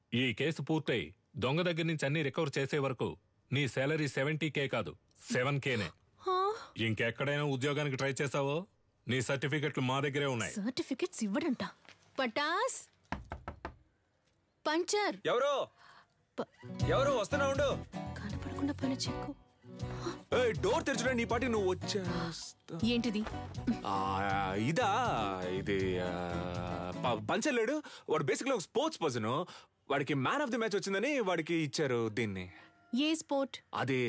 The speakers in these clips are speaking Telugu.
ఈ కేసు పూర్తయి దొంగ దగ్గర నుంచి అన్ని రికవర్ చేసే వరకు నీ శాలరీ సెవెంటీ కే కాదు సెవెన్ కేనే ఇంకెక్కడైనా ఉద్యోగానికి ట్రై చేసావో నీ సర్టిఫికెట్లు మా దగ్గరే ఉన్నాయి సర్టిఫికెట్స్ ఇవ్వడంట పటాస్ పంచర్ ఎవరు ప- ఎవరు వస్తున్నా ఉండు కనపడకుండా పని చెక్కు ఏయ్, డోర్ తెరచురా నీ పాటి నువ్వు వచ్చేస్తా ఏంటిది ఆ, ఇదా ఇది ఆ, ప- పంచలేడు వాడు బేసిక్లీ ఒక స్పోర్ట్స్ పర్సన్ వాడికి మ్యాన్ ఆఫ్ ది మ్యాచ్ వచ్చిందని వాడికి ఇచ్చారు దీన్ని ఏ స్పోర్ట్ అది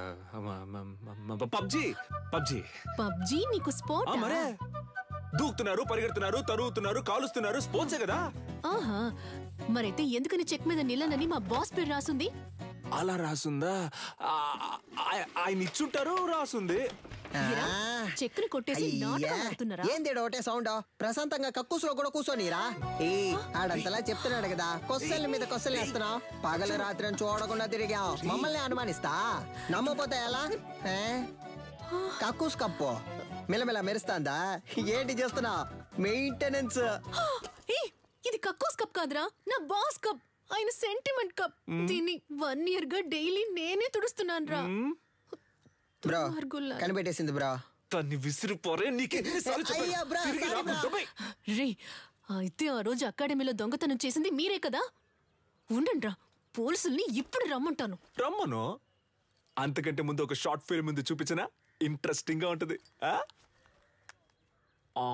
పబ్జి పబ్జి పబ్జీ నీకు స్పోర్ట్ మరే దూకుతున్నారు పరిగెడుతున్నారు తరుగుతున్నారు కాలుస్తున్నారు స్పోర్ట్సే కదా ఆహా మరైతే ఎందుకని చెక్ మీద నిల్లనని మా బాస్ పేరు రాసుంది అలా రాసుందా ఆ, ఆ- ఆయన ఇచ్చుంటారు రాసుంది ఏరా, చెక్కుని కొట్టేసి నాటకం ఆడుతున్నారా ఏంది ఈడ ఒకటే సౌండ్ ప్రశాంతంగా కక్కుసులో కూడా కూర్చోనిరా ఏ ఆడంతలా చెప్తున్నాడు కదా కొస్సల మీద కొస్సలు వేస్తున్నావు పగలు రాత్రి అని చూడకుండా తిరిగాం మమ్మల్ని అనుమానిస్తా నమ్మపోతే ఎలా ఏ? కక్కూస్ కప్పు మిలమిల మెరుస్తాందా ఏంటి చేస్తున్నా మెయింటెనెన్స్ ఏయ్, ఇది కక్కోస్ కప్ కాదురా నా బాస్ కప్ ఆయన సెంటిమెంట్ కప్ దీన్ని వన్ ఇయర్ గా డైలీ నేనే తుడుస్తున్నాను రా బ్రో దుర్మార్గుల్లారా. కనిపెట్టేసింది బ్రో తన్ని విసిరిపోరే నీకెన్నిసార్లు చెప్పాను? అయ్యా, బ్రా, తిరిగి సారీ, రాకు, బ్రా. దుబాయ్. రే అయితే ఆ రోజు అకాడమీలో దొంగతనం చేసింది మీరే కదా ఉండండి రా పోలీసుల్ని ఇప్పుడు రమ్మంటాను రమ్మను అంతకంటే ముందు ఒక షార్ట్ ఫిల్మ్ ముందు చూపించనా ఇంట్రెస్టింగ్ గా ఉంటది ఆ? ఆ,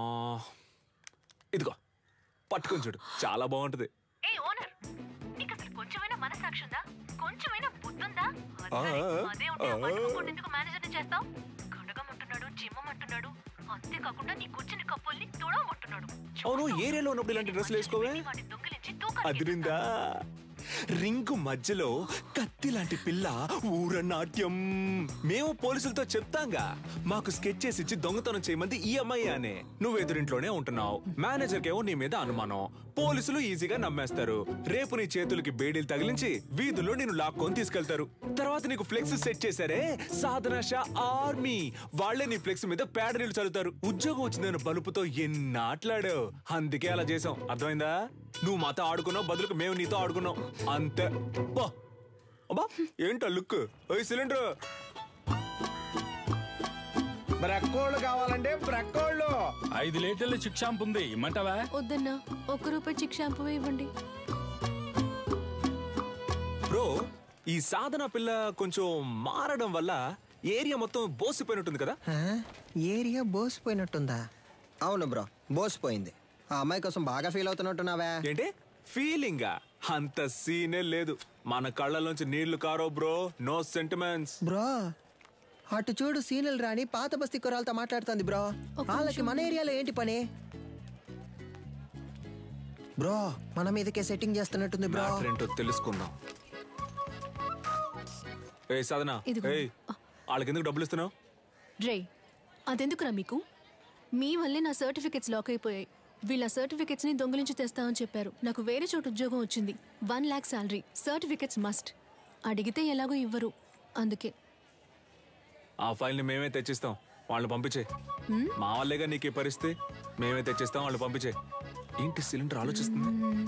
ఇదిగో పట్టుకొని చూడు చాలా బాగుంటది ఏ ఓనర్ నీకు అసలు కొంచెమైనా మనసాక్షి ఉందా కొంచెమైనా బుద్ధుందా ఆ, అదే ఉంటే ఆ ఆ. పట్టుకోకుండా ఎందుకు మేనేజర్ని చేస్తావు కడగమంటున్నాడు జిమ్మమంటున్నాడు అంతేకాకుండా నీ కూర్చుని కప్పుల్ని తుడవమంటున్నాడు అవును ఏరియాలో ఉన్నప్పుడు ఇలాంటి డ్రెస్సులు వేసుకోవే వాడిని దొంగిలించి తూకాలు అదిరిందా రింగు మధ్యలో కత్తి లాంటి పిల్ల ఊర నాట్యం మేము పోలీసులతో చెప్తాంగా మాకు స్కెచ్ చేసి ఇచ్చి దొంగతనం చేయమంది ఈ అమ్మాయి అనే నువ్వు ఎదురింట్లోనే ఉంటున్నావు మేనేజర్ కేమో నీ మీద అనుమానం పోలీసులు ఈజీగా నమ్మేస్తారు రేపు నీ చేతులకి బేడీలు తగిలించి వీధుల్లో నేను లాక్కొని తీసుకెళ్తారు తర్వాత నీకు ఫ్లెక్స్ సెట్ చేశారే సాధన షా ఆర్మీ వాళ్లే నీ ఫ్లెక్స్ మీద పేడ నీళ్లు చల్లుతారు ఉద్యోగం వచ్చిందని బలుపుతో ఎన్నాట్లాడావు అందుకే అలా చేసాం అర్థమైందా నువ్వు మాతో ఆడుకున్నావు బదులుకు మేము నీతో ఆడుకున్నాం అంతే బా అబ్బా ఏంటా లుక్ ఓయ్ సిలిండర్ బ్రక్కోళ్ళు కావాలంటే బ్రక్కోళ్ళు ఐదు లీటర్ల చిక్ షాంపు ఉంది ఇమ్మంటావా వద్దన్నా ఒక్క రూపాయి చిక్ షాంపూ ఇవ్వండి బ్రో ఈ సాధన పిల్ల కొంచెం మారడం వల్ల ఏరియా మొత్తం బోసిపోయినట్టుంది కదా ఆ? ఏరియా బోసిపోయినట్టుందా అవును బ్రో బోసిపోయింది ఆ అమ్మాయి కోసం బాగా ఫీల్ అవుతున్నట్టున్నావే ఏంటి ఫీలింగ్ అంత సీనే లేదు మన కళ్ళలోంచి నీళ్లు కారో బ్రో నో సెంటిమెంట్స్ బ్రో అటు చూడు సీనియల్ రాని పాత బస్తీ కురాలతో మాట్లాడుతుంది బ్రో వాళ్ళకి మన ఏరియాలో ఏంటి పని బ్రో మన మీదకే సెట్టింగ్ చేస్తున్నట్టుంది బ్రో మ్యాటర్ ఏంటో తెలుసుకుందాం ఏ సాధన ఇదిగో. ఏయ్ వాళ్ళకి ఎందుకు డబ్బులు ఇస్తున్నావు రే అదెందుకురా మీకు మీ వల్లే నా సర్టిఫికెట్స్ లాక్ అయిపోయాయి వీళ్ళ సర్టిఫికెట్స్ ని దొంగిలించి తెస్తామని చెప్పారు నాకు వేరే చోట ఉద్యోగం వచ్చింది one lakh salary certificates must అడిగితే ఎలాగో ఇవ్వరు అందుకే ఆ ఫైల్ ని మేమే తెచ్చిస్తాం వాళ్ళు పంపించే మా వాళ్ళేగా నీకు ఈ పరిస్థితి మేమే తెచ్చిస్తాం వాళ్ళు పంపించే ఏంటి సిలిండర్ ఆలోచిస్తుంది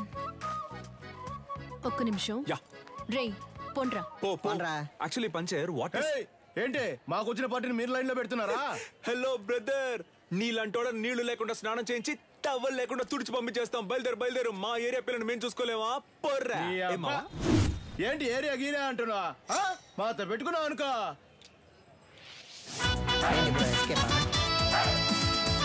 ఒక్క నిమిషం యా రే పొండ్రా పో పోన్రా. యాక్చువల్లీ పంచర్ వాట్ ఏయ్, ఏంటి మాకు వచ్చిన పార్టీని మీరు లైన్ లో పెడుతున్నారా హలో బ్రదర్ నీళ్ళంటోడ నీళ్లు లేకుండా స్నానం చేయించి టవల్ లేకుండా తుడిచి పంపించేస్తాం బయలుదేరు బయలుదేరు మా ఏరియా పిల్లని మేము చూసుకోలేమా పొర్రా ఈ ఏ అబ్బా. మావా? ఏంటి ఏరియా గీరియా అంటున్నా ఆ? మాతో పెట్టుకున్నావు అనుకో ఏంటి బ్రో escape ఆ?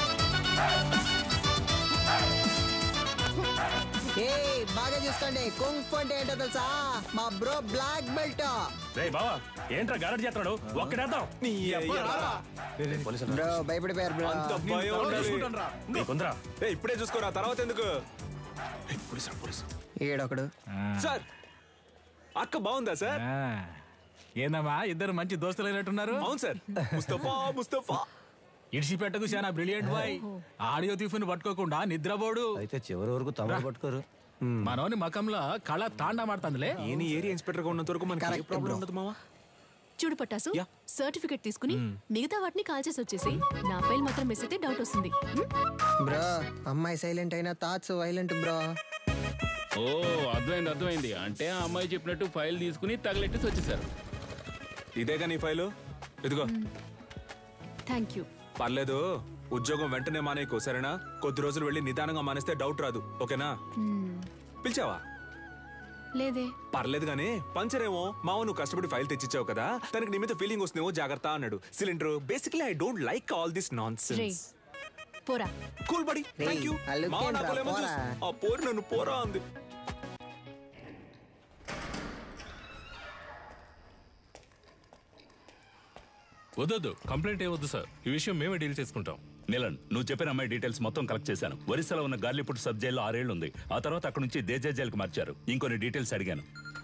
ఏయ్ బాగా చూసుకోండి కుంఫ్ అంటే ఏంటో తెలుసా మా బ్రో బ్లాక్ బెల్ట్ రే బావా ఏంట్రా గారడి చేస్తున్నాడు ఒక్కడేద్దాం నీ అయ్య. బ్రో భయపడిపోయారు బ్రో అంత భయం ఉండాలి. చూసుకుంటానురా. నీకుందరా ఏ, ఇప్పుడే చూసుకోరా తర్వాత ఎందుకు ఏ, పోలీసురా, పోలీసు. ఈడొకడు సార్ అక్క బాగుందా సార్ ఏందమ్మా ఇద్దరు మంచి దోస్తులైనట్టున్నారు అవును సార్ ముస్తఫా ముస్తఫా ఇడిసిపెట్టకు చాలా బ్రిలియంట్ బాయ్ ఆడియో తీఫుని పట్టుకోకుండా నిద్రపోడు అయితే చివరి వరకు తమరు పట్టుకోరు మనోని మకంలో కళ తాండా మాడుతుందిలే ఏని ఏరియా ఇన్స్పెక్టర్ గా ఉన్నంత వరకు మనకి ఏ Correct, ప్రాబ్లం bro. ఉండదు మావా చూడు పట్టాసు యా. సర్టిఫికెట్ తీసుకుని మిగతా వాటిని కాల్ చేసి వచ్చేసి నా ఫైల్ మాత్రం మిస్ అయితే డౌట్ వస్తుంది ఉం? బ్రో అమ్మాయి సైలెంట్ అయినా థాట్స్ వైలెంట్ బ్రో ఓ అర్థమైంది అర్థమైంది అంటే ఆ అమ్మాయి చెప్పినట్టు ఫైల్ తీసుకుని తగలెట్టేసి వచ్చేసారు ఇదేగా నీ ఫైలు ఇదిగో థ్యాంక్ యూ పర్లేదు ఉద్యోగం వెంటనే మానేయకు సరేనా కొద్ది రోజులు వెళ్ళి నిదానంగా మానేస్తే డౌట్ రాదు ఓకేనా పిలిచావా లేదే పర్లేదు గానీ పంచర్ ఏమో మావ నువ్వు కష్టపడి ఫైల్ తెచ్చిచ్చావు కదా తనకి నీ మీద ఫీలింగ్ వస్తుందేమో జాగ్రత్త అన్నాడు cylinder basically I don't like all this nonsense పోరా కూల్ బడి థ్యాంక్ యూ ఆ look మావ ఏంట్రా, నాకు lemon పోరా. juice. ఆ పోరు నన్ను పోరా అంది వద్దొద్దు కంప్లైంట్ ఏ వద్దు సార్ ఈ విషయం మేమే డీల్ చేసుకుంటాం నీలన్ నువ్వు చెప్పిన అమ్మాయి డీటెయిల్స్ మొత్తం కలెక్ట్ చేశాను ఒరిస్సాలో ఉన్న గార్లీపుట్ సబ్ జైల్లో ఆరేళ్లు ఉంది ఆ తర్వాత అక్కడ నుంచి దేజా జైలుకి మార్చారు ఇంకొన్ని డీటెయిల్స్ అడిగాను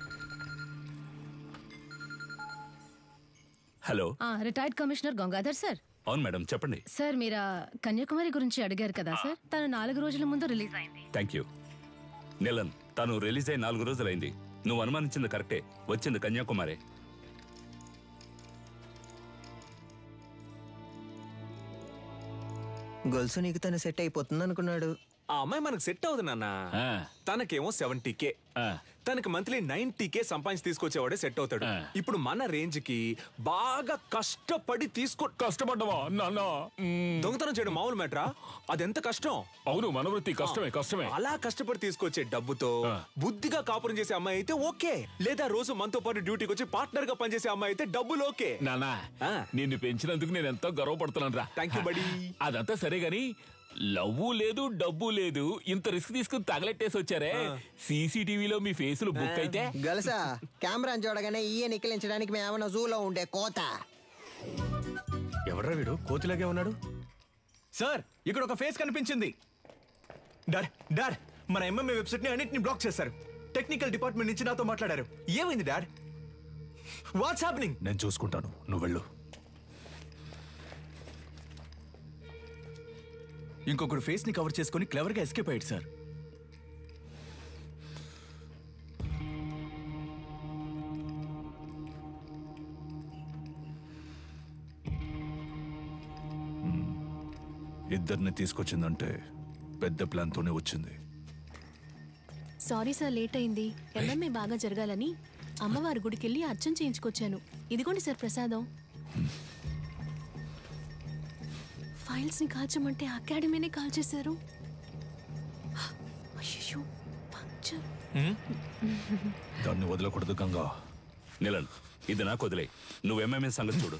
hello retired commissioner Gangadhar sir అవును మేడం చెప్పండి సార్ మీరు ఆ కన్యాకుమారి గురించి అడిగారు కదా సార్ తను నాలుగు రోజుల ముందు రిలీజ్ అయింది థ్యాంక్ యూ నీలన్ తను రిలీజ్ అయి నాలుగు రోజులైంది నువ్వు అనుమానించింది కరెక్టే వచ్చింది కన్యాకుమారి గొలుసు నీకు తను సెట్ అయిపోతుంది అనుకున్నాడు ఆ అమ్మాయి మనకు సెట్ అవుతుంది నాన్న తనకేమో సెవెంటీ కే తనకి మంత్లీ నైన్టీ కే సంపాదించి తీసుకొచ్చేవాడే సెట్ అవుతాడు ఇప్పుడు మన రేంజ్ కి బాగా కష్టపడి తీసుకో కష్టపడ్డవా నాన్న దొంగతనం చేయడం మామూలు మ్యాటరా అదెంత కష్టం అవును మన వృత్తి కష్టమే కష్టమే అలా కష్టపడి తీసుకొచ్చే డబ్బుతో బుద్ధిగా కాపురం చేసే అమ్మాయి అయితే ఓకే లేదా రోజు మనతో పాటు డ్యూటీకి వచ్చి పార్ట్నర్ గా పనిచేసే అమ్మాయి అయితే డబ్బులు ఓకే నానా నిన్ను పెంచినందుకు నేను ఎంతో గర్వపడుతున్నాను రా థ్యాంక్ యూ బడి అదంతా సరే గాని లవ్వు లేదు డబ్బు లేదు ఇంత రిస్క్ తీసుకుని తగలెట్టేసి వచ్చారే సీసీటీవీలో మీ ఫేసులు బుక్ అయితే గలుసా కెమెరా చూడగానే ఈయ నిక్కిలించడానికి మేమన్నా జూలో ఉండే కోత ఎవడ్రా వీడు కోతిలాగే ఉన్నాడు సార్ ఇక్కడ ఒక ఫేస్ కనిపించింది డాడ్ డాడ్ మన ఎంఎంఏ వెబ్సైట్ ని అన్నింటిని బ్లాక్ చేశారు టెక్నికల్ డిపార్ట్మెంట్ నుంచి నాతో మాట్లాడారు ఏమైంది డాడ్ వాట్స్ హ్యాపెనింగ్ నేను చూసుకుంటాను నువ్వు వెళ్ళు ఇంకొకడు ఫేస్ ని కవర్ చేసుకొని క్లవర్ గా ఎస్కేప్ అయ్యాడు సార్ ఇద్దరిని తీసుకొచ్చిందంటే పెద్ద ప్లాన్తోనే వచ్చింది సారీ సార్ లేట్ అయింది ఎంఎంఏ బాగా జరగాలని అమ్మవారి గుడికి వెళ్ళి అర్చన చేయించుకొచ్చాను ఇదిగోండి సార్ ప్రసాదం ఫైల్స్ ని కాల్చమంటే అకాడమీనే కాల్చేశారు అయ్యో పంక్చర్ దాన్ని వదలకూడదు గంగా నీలన్ ఇది నాకు వదిలే నువ్వు ఎంఎంఏ సంగతి చూడు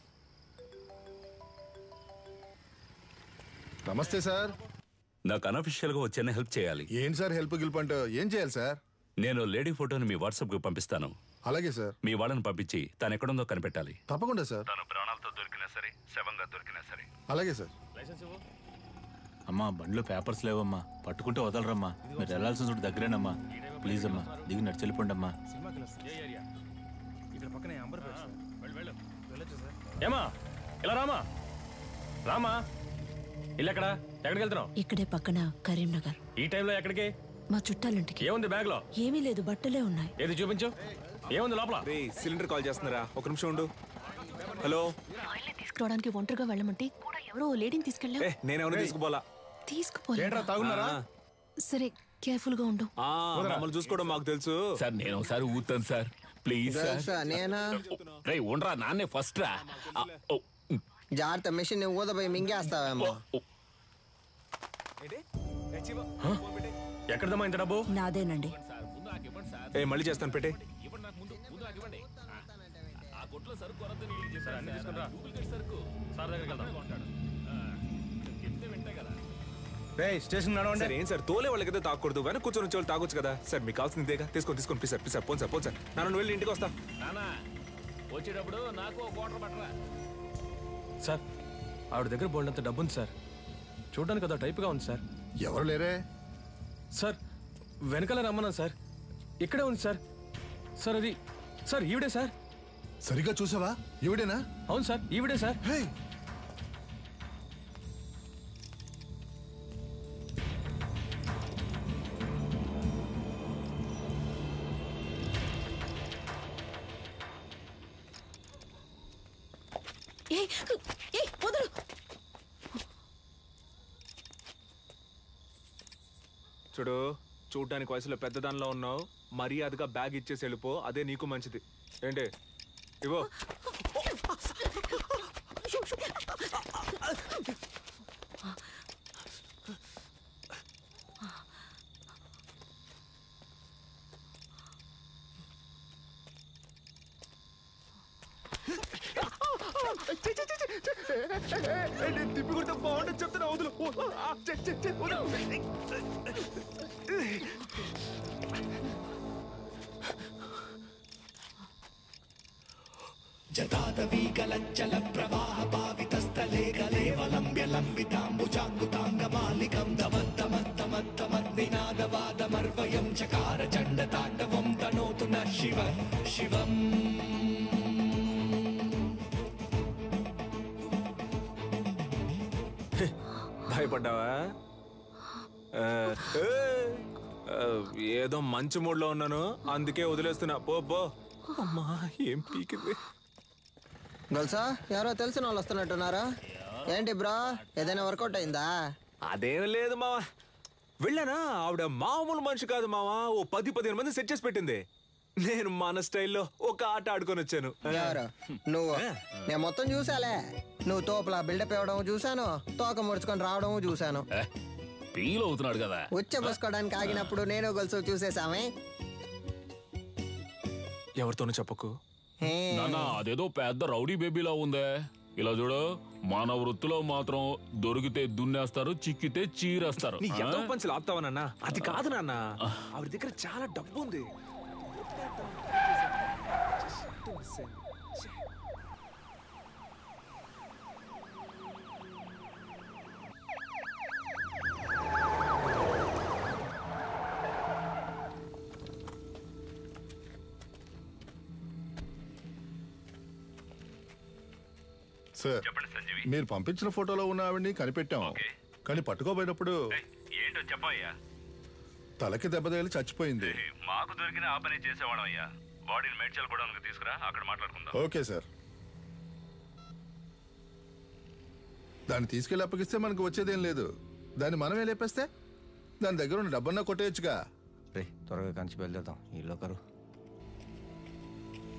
నమస్తే సార్ నాకు అనఫిషియల్ గా వచ్చేనే హెల్ప్ చేయాలి ఏం సార్ హెల్ప్ గిల్ప్ అంటే ఏం చేయాలి సార్ నేను లేడీ ఫోటోని మీ వాట్సాప్ కు పంపిస్తాను అలాగే సార్ మీ వాళ్ళని పంపించి తను ఎక్కడుందో కనిపెట్టాలి తప్పకుండా సార్ తను ప్రాణాలతో దొరికినా సరే శవంగా దొరికినా సరే అలాగే సార్ అమ్మా బండిలో పేపర్స్ లేవమ్మా పట్టుకుంటే వదలరమ్మా మీరు వెళ్ళాల్సిన చోటు దగ్గరేనమ్మా ప్లీజ్ అమ్మా దిగి నడిచి వెళ్ళిపోండి అమ్మా ఏమా ఇలా రామా రామా ఇల్లు ఎక్కడ ఎక్కడికి వెళ్తున్నావు ఇక్కడే పక్కన కరీంనగర్ ఈ టైంలో ఎక్కడికి మా చుట్టాలింటికి ఏముంది బ్యాగ్ లో ఏమీ లేదు బట్టలే ఉన్నాయి ఏది చూపించు ఏముంది లోపల రే సిలిండర్ కాల్ చేస్తున్నారా ఒక నిమిషం ఉండు హలో తీసుకురావడానికి ఒంటరిగా వెళ్ళమంటే కూడా ఎవరో ఓ లేడీని తీసుకెళ్ళా ఏ నేనెవరు తీసుకుపోలా తీసుకుపోలే సరే కేర్ఫుల్ గా ఉండు ఆ, మమ్మల్ని చూసుకోవడం మాకు తెలుసు సార్ నేను ఒకసారి ఊతాను సార్ ప్లీజ్ గలుసా నేనా రే ఉండరా నాన్నే ఫస్ట్ రా ఆ, ఓ, జాగ్రత్త మెషిన్ ఊదపోయి మింగేస్తావేమో ఎక్కడదమ్మా ఇంత డబ్బు నాదేనండి ఏ మళ్ళీ చేస్తాను పెట్టే స్టేషన్ సార్ ఏం సార్ తోలే వాళ్ళకైతే తాకూడదు వెనక కూర్చొని వచ్చే వాళ్ళు తాగొచ్చు కదా సార్ మీకు కావాల్సింది ఇదేగా తీసుకొని తీసుకొని ప్లీజ్ సార్ ప్లీజ్ సార్ పోను సార్ పోను సార్ నన్ను వెళ్ళి ఇంటికి వస్తా నానా వచ్చేటప్పుడు నాకు ఒక వాటర్ పట్టరా సార్ ఆవిడ దగ్గర బోల్డంత డబ్బు ఉంది సార్ చూడడానికి అదో టైప్గా ఉంది సార్ ఎవరు లేరే సార్ వెనకాల రమ్మన్నాను సార్ ఇక్కడే ఉంది సార్ సార్ అది సార్ ఈవిడే సార్ సరిగా చూసావా ఈవిడేనా అవును సార్ ఈవిడే సార్ ఏ ఏ వదలు చూడు చూడడానికి వయసులో పెద్దదానిలో ఉన్నావు మర్యాదగా బ్యాగ్ ఇచ్చేసి వెళ్ళిపో అదే నీకు మంచిది ఏంటి ఇవో నేను తిప్పి కొడితే బాగుంటుంది చెప్తున్నా వదులు ఆ, చె, చె, చె, వదులు. జతాదవీకలజ్జల ప్రవాహ పావితస్థలే గలేవలంబ్య లంబితాంబుజాంగుతాంగమాలికం దమద్దమద్దమద్దమద్నినాదవాదమర్వయం చకార చండ తాండవం తనోతు న శివ శివం భయపడ్డావా ఆ, ఏ, ఆ, ఏదో మంచి మూడ్లో ఉన్నాను అందుకే వదిలేస్తున్నా పో పో అమ్మా ఏం పీకింది గొలుసా ఎవరో తెలిసిన వాళ్ళు వస్తున్నట్టున్నారా ఏంటి బ్రో ఏదైనా వర్కౌట్ అయిందా అదేం లేదు మావా వెళ్ళానా ఆవిడ మామూలు మనిషి కాదు మావా ఓ పది పదిహేను మంది సెట్ చేసి పెట్టింది నేను మన స్టైల్లో ఒక ఆట ఆడుకొని వచ్చాను ఎవరు నువ్వు నేను మొత్తం చూసాలే నువ్వు తోపులా బిల్డప్ ఇవ్వడం చూశాను తోక ముడుచుకొని రావడం చూశాను ఫీల్ అవుతున్నాడు కదా ఉచ్చ పోసుకోవడానికి ఆగినప్పుడు నేను గొలుసు చూసేసామే ఎవరితోనూ చెప్పకు నాన్న అదేదో పెద్ద రౌడీ బేబీలా ఉందే ఇలా చూడు మన వృత్తిలో మాత్రం దొరికితే దున్నేస్తారు చిక్కితే చీరేస్తారు నీ ఎంతో ఆ? పంచులు ఆపుతావా నాన్న అది కాదు నాన్న ఆవిడ దగ్గర చాలా డబ్బు ఉంది సార్ మీరు పంపించిన ఫోటోలో ఉన్న ఆవిడ్ని కనిపెట్టాం కానీ పట్టుకోబోయినప్పుడు ఏంటో చెప్పయ్యా తలకి దెబ్బ తగిలి చచ్చిపోయింది మాకు దొరికిన ఆ పని చేసేవాళ్ళం అయ్యా బాడీని మేడ్చల్ కూడా తీసుకురా అక్కడ మాట్లాడుకుందాం ఓకే సార్ దాన్ని తీసుకెళ్ళి అప్పగిస్తే మనకు వచ్చేదేం లేదు దాన్ని మనమే లేపేస్తే దాని దగ్గర ఉన్న డబ్బన్నా కొట్టేయచ్చుగా రే త్వరగా కంచి బయలుదేరుతాం ఈ లోకరు